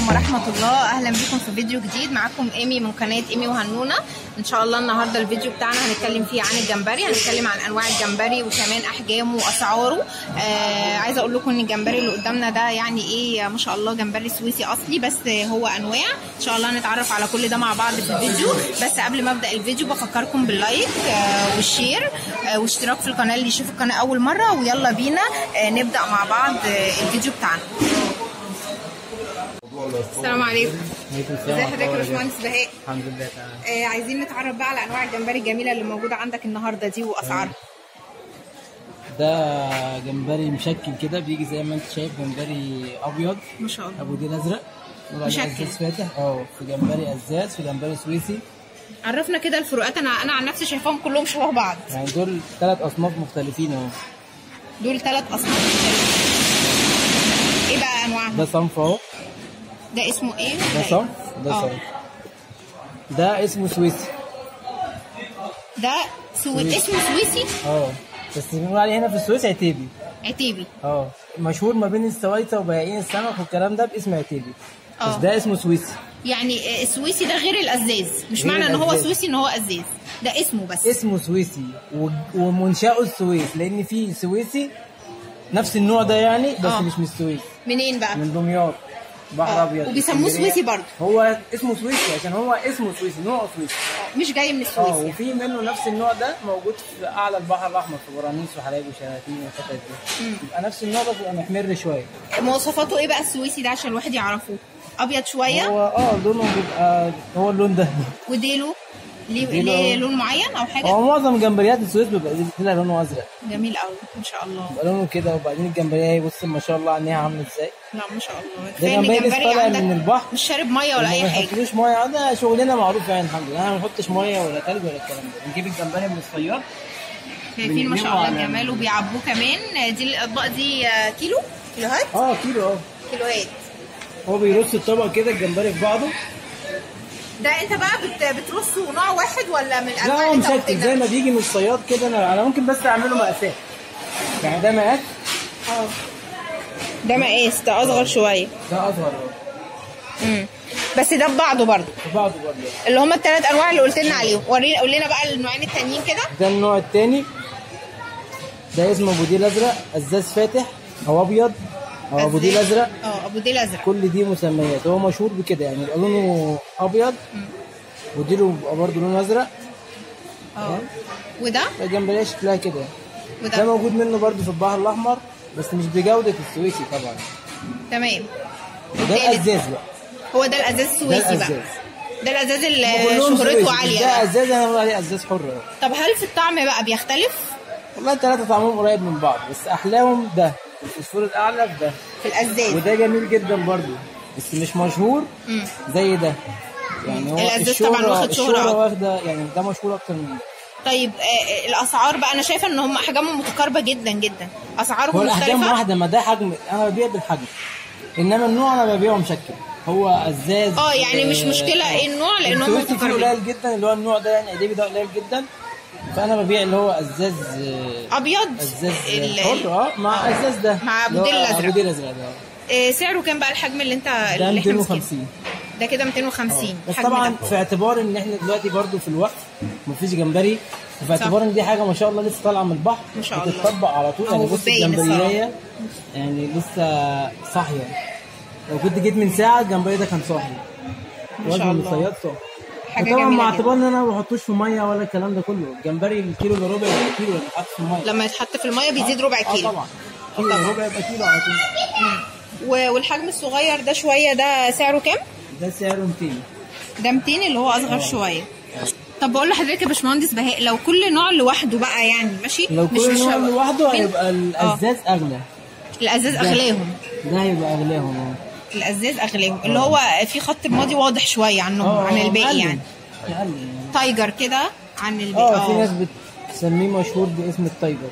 عليكم ورحمة الله أهلا بكم في فيديو جديد معاكم إيمي من قناة إيمي وهنونة إن شاء الله النهاردة الفيديو بتاعنا هنتكلم فيه عن الجمبري هنتكلم عن أنواع الجمبري وكمان أحجامه وأسعاره آه عايزة أقول لكم إن الجمبري اللي قدامنا ده يعني إيه ما شاء الله جمبري سويسي أصلي بس هو أنواع إن شاء الله هنتعرف على كل ده مع بعض في الفيديو بس قبل ما أبدأ الفيديو بفكركم باللايك آه والشير آه واشتراك في القناة اللي يشوف القناة أول مرة ويلا بينا آه نبدأ مع بعض آه الفيديو بتاعنا السلام عليكم عليكم السلام ازي حضرتك يا باشمهندس بهاء الحمد لله تمام آه عايزين نتعرف بقى على انواع الجمبري الجميله اللي موجوده عندك النهارده دي واسعارها ده جمبري مشكل كده بيجي زي ما انت شايف جمبري ابيض ما شاء الله ابو ديل ازرق وبعد مشكل. ازاز فاتح اه في جمبري ازاز في جمبري سويسي عرفنا كده الفروقات انا انا عن نفسي شايفاهم كلهم شبه بعض يعني دول ثلاث اصناف مختلفين اهو دول ثلاث اصناف ايه بقى انواعهم ده صنف اهو ده اسمه ايه ده إيه؟ صنف ده آه. صنف ده اسمه سويسي ده سويت اسمه سويسي اه بس بنقول عليه هنا في السويس عتيبي عتيبي اه مشهور ما بين السويسة وبياعين السمك والكلام ده باسم عتيبي بس آه. ده اسمه سويسي يعني آه، السويسي ده غير الازاز مش غير معنى ان هو الأزاز. سويسي ان هو ازاز ده اسمه بس اسمه سويسي و- ومنشأه السويس لان في سويسي نفس النوع ده يعني بس آه. مش من السويس منين بقى من دمياط بحر آه. ابيض وبيسموه اسكندرية. سويسي برضه. هو اسمه سويسي عشان هو اسمه سويسي نوعه سويسي مش جاي من اه السويسي وفي منه نفس النوع ده موجود في اعلى البحر الاحمر في برانيس وحلايب وشلاتين والحتت دي يبقى نفس النوع ده بيبقى محمر شويه مواصفاته ايه بقى السويسي ده عشان الواحد يعرفه ابيض شويه هو اه لونه بيبقى هو اللون ده وديله ليه, ديله- ليه لون معين او حاجه هو معظم جمبريات السويس بيبقى لها لونه ازرق جميل قوي ما شاء الله بيبقى لونه كده وبعدين الجمبريه اهي بص ما شاء الله عينيها عامله ازاي لا ما شاء الله ده كفايه ان جمبري لسه الجمبري طالع من عندك البحر مش شارب ميه ولا ما اي حاجه بنحطلوش ميه ده شغلنا معروف يعني الحمد لله احنا ما بنحطش ميه ولا تلج ولا الكلام ده بنجيب الجمبري من الصياد شايفين ما شاء بنقلبه الله على- الجمال وبيعبوه كمان دي الاطباق دي آه، كيلو كيلوهات اه كيلو اه كيلوهات هو بيرص الطبق كده الجمبري في بعضه ده انت بقى بت... بترصه نوع واحد ولا من الانواع لا هو اللي انت مشكل قلت زي لنا؟ ما بيجي من الصياد كده انا انا ممكن بس اعمله مقاسات يعني ده مقاس اه ده مقاس ده اصغر شويه ده اصغر اهو امم بس ده ببعضه برضه في بعضه برضه اللي هم الثلاث انواع اللي قلت لنا عليهم ورينا قول لنا بقى النوعين التانيين كده ده النوع التاني ده اسمه ابو ديل ازرق ازاز فاتح او ابيض او ابو ديل ازرق اه ابو ديل ازرق كل دي مسميات هو مشهور بكده يعني يبقى لونه ابيض وديله بيبقى برضه لونه ازرق اه وده الجمبريه شكلها كده ده وده موجود منه برضه في البحر الاحمر بس مش بجوده السويسي طبعا تمام ده والتالت؟ الازاز بقى هو ده الازاز ده السويسي بقى الازاز ده الازاز هم اللي كلهم شهرته سويسي. عاليه ده بقى. ازاز انا بقول عليه ازاز حر أهو. طب هل في الطعم بقى بيختلف والله الثلاثه طعمهم قريب من بعض بس احلاهم ده الفوسفور الاعلى في ده في الازاز وده جميل جدا برضه بس مش مشهور مم. زي ده يعني هو الأزاز طبعاً الشهرة- واخد شهرة الشهرة أكتر. واخده يعني ده مشهور اكتر من ده طيب آه الاسعار بقى انا شايفه ان هم احجامهم متقاربه جدا جدا هو اسعارهم الاحجام مختلفه واحده ما ده حجم انا ببيع بالحجم انما النوع انا ببيعه مشكل هو ازاز اه يعني مش آه، مشكله آه. ايه النوع لان هم السويسي فيه متقاربين قليل جدا اللي هو النوع ده يعني اديبي ده قليل جدا فانا ببيع اللي هو ازاز آه، ابيض ازاز ال- حر اه مع ازاز ده مع اللي هو أبو ديل الأزرق. ابو ديل الازرق ده آه سعره كام بقى الحجم اللي انت ده اللي احنا ماسكينه؟ 250 ده كده 250 بس الحجم طبعا ده. في اعتبار ان احنا دلوقتي برضو في الوقت مفيش جمبري وفي اعتبار ان دي حاجه ما شاء الله لسه طالعه من البحر ما شاء الله. بتطبق على طول يعني هو بص باين الجمبريه يعني لسه صاحيه لو كنت جيت من ساعه الجمبري ده كان صاحي ما شاء وزن الله. الصياد صاحي حاجة طبعا جميلة مع جدا. اعتبار ان انا ما بحطوش في ميه ولا الكلام ده كله الجمبري الكيلو الا ربع يبقى كيلو يبقى يتحط في الميه لما يتحط في الميه بيزيد ربع اه كيلو طبعا كيلو الا ربع يبقى كيلو على طول و- والحجم الصغير ده شويه ده سعره كام؟ ده سعره 200 ده 200 اللي هو اصغر شويه طب بقول لحضرتك يا باشمهندس بهاء لو كل نوع لوحده بقى يعني ماشي لو مش كل مش نوع لوحده مين- هيبقى الازاز اغلى الازاز اغلاهم ده هيبقى اغلاهم اه الازاز اغلاهم اللي هو في خط الماضي واضح شويه عنهم عن الباقي مقلل. يعني مقلل. تايجر كده عن الباقي اه في ناس اه بتسميه مشهور باسم التايجر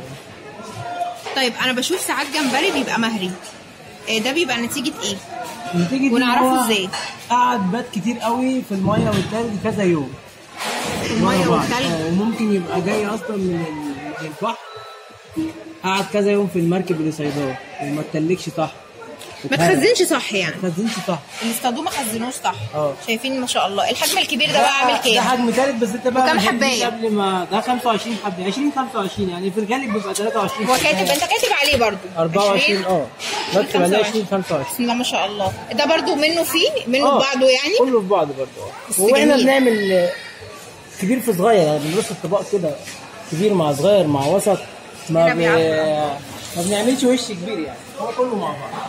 طيب انا بشوف ساعات جمبري بيبقى مهري إيه ده بيبقى نتيجه ايه؟ نتيجة إن ونعرفه هو إزاي؟ قعد بات كتير قوي في المية والتلج كذا يوم الميه ورا بعض. والتلج آه، وممكن يبقى جاي اصلا من ال- من البحر قعد كذا يوم في المركب اللي صيداه وما اتلجش صح ما تخزنش صح يعني ما تخزنش صح اللي اصطادوه ما خزنوش صح اه. شايفين ما شاء الله الحجم الكبير ده بقى عامل ده كام حجم ثالث بس انت بقى وكام بتجيب حباية؟ قبل ما ده 25 حبه 20 25 يعني في الغالب بيبقى 23 هو كاتب حباية. انت كاتب عليه برضو 24 اه بكتب عليه 20 25 بسم الله ما شاء الله ده برضو منه فيه منه اه. بعضه يعني كله في بعض برضه بس اه واحنا جميل. بنعمل آه، كبير في صغير يعني بنرص الطباق كده كبير مع صغير مع وسط ما هنا ب... بيعبر. ما بنعملش وش كبير يعني هو كله مع بعض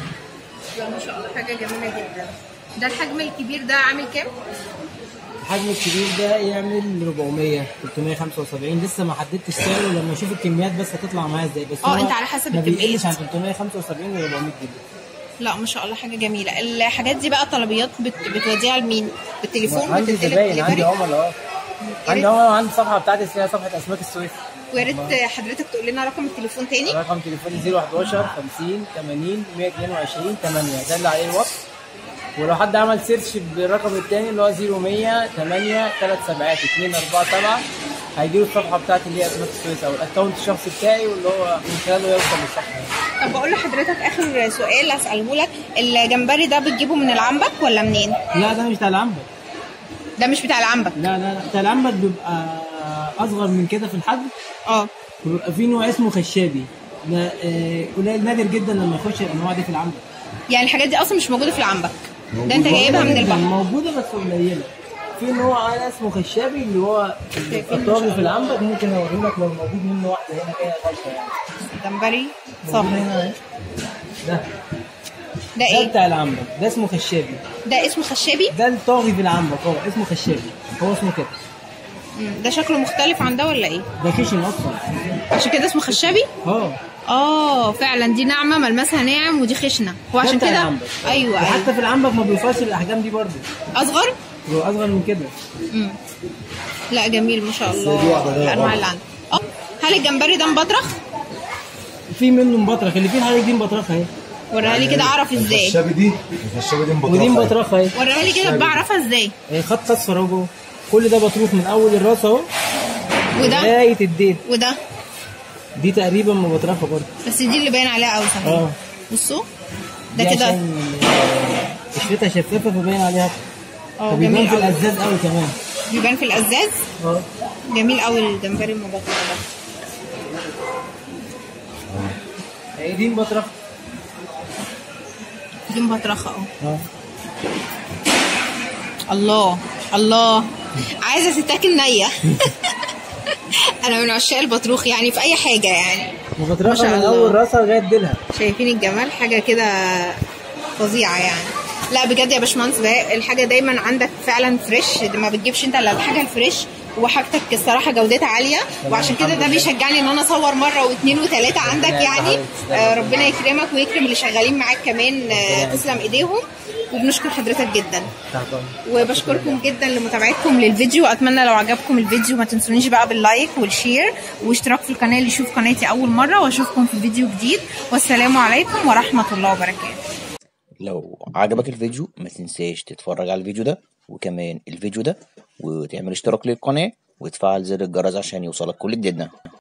لا ما شاء الله حاجه جميله جدا ده الحجم الكبير ده عامل كام الحجم الكبير ده يعمل 400 375 لسه ما حددتش سعره لما اشوف الكميات بس هتطلع معايا ازاي بس اه، هو انت على حسب ما الكميات. بيقلش عن 375 و 400 جنيه لا ما شاء الله حاجه جميله الحاجات دي بقى طلبيات بت... بتوديها لمين بالتليفون عندي بتنزل زباين عندي delivery؟ عملاء اه عندي عملاء وعندي صفحه بتاعتي اسمها صفحه اسماك السويس ويا ريت حضرتك تقول لنا رقم التليفون تاني رقم تليفوني 011 50 80 122 8 ده اللي عليه الوصف ولو حد عمل سيرش بالرقم الثاني اللي هو 0100 8 3 سبعات 2 4 7 هيجي له الصفحه بتاعتي اللي هي اسماك السويس او الاكونت الشخصي بتاعي واللي هو من خلاله يوصل للصفحه يعني. طب بقول لحضرتك اخر سؤال اساله لك الجمبري ده بتجيبه من العنبك ولا منين لا ده مش بتاع العنبر ده مش بتاع العنبك لا لا لا بتاع العنبر بيبقى اصغر من كده في الحجم اه وبيبقى في نوع اسمه خشابي ده آه، قليل نادر جدا لما يخش الانواع دي في العنبر يعني الحاجات دي اصلا مش موجوده في العنبك ده انت جايبها من موجودة جداً، البحر موجوده بس قليله في نوع انا اسمه خشابي اللي هو الطاغي في العنبر ممكن اوريه لك لو موجود منه واحده هنا كده غلطه يعني جمبري موجودة صح هنا اهي. ده ده ده ايه بتاع العنبر ده اسمه خشابي ده اسمه خشابي ده الطاغي في العنبر اه اسمه خشابي هو اسمه كده مم. ده شكله مختلف عن ده ولا ايه ده خشن اصلا عشان كده اسمه خشابي اه اه فعلا دي ناعمه ملمسها ناعم ودي خشنه هو ده عشان بتاع كده العنبر. ايوه وحتى ايوه في العنبر ما بيوصلش الاحجام دي برضه اصغر هو اصغر من كده مم. لا جميل ما شاء دي الله واحدة ده الانواع واحدة. اللي عندك اه هل الجمبري ده مبطرخ في منه مبطرخ اللي فيه الحاجات دي مبطرخه اهي وريها لي كده اعرف ازاي الخشابي دي الخشابي دي ودي مبطرخه مبطرخه اهي وريها لي كده بعرفها ازاي اهي خط اصفر اهو جوه كل ده بطروخ من اول الراس اهو وده لغايه الديل وده دي تقريبا مبطرخه برضه بس دي اللي باين عليها قوي صحيح اه بصوا ده دي كده عشان آه، قشرتها شفافه فباين عليها اه فبيبان جميل في قوي الازاز قوي كمان بيبان في الازاز اه جميل قوي الجمبري المبطرخ ده هي دي مبطرخه دي مبطرخه اه اه الله الله عايزه تتاكل نيه انا من عشاق البطروخ يعني في اي حاجه يعني ما مبطرخه شاء من الله. اول راسها لغايه ديلها شايفين الجمال حاجه كده فظيعه يعني لا بجد يا باشمهندس بهاء الحاجه دايما عندك فعلا فريش ما بتجيبش انت الا الحاجه الفريش وحاجتك الصراحه جودتها عاليه وعشان كده ده بيشجعني ان انا اصور مره واثنين وثلاثه عندك يعني آه، ربنا يكرمك ويكرم اللي شغالين معاك كمان آه، تسلم ايديهم وبنشكر حضرتك جدا تحت أمرك. وبشكركم جدا لمتابعتكم للفيديو اتمنى لو عجبكم الفيديو ما تنسونيش بقى باللايك والشير واشتراك في القناه اللي يشوف قناتي اول مره واشوفكم في فيديو جديد والسلام عليكم ورحمه الله وبركاته لو عجبك الفيديو ما تنساش تتفرج على الفيديو ده وكمان الفيديو ده وتعمل اشتراك للقناة وتفعل زر الجرس عشان يوصلك كل جديدنا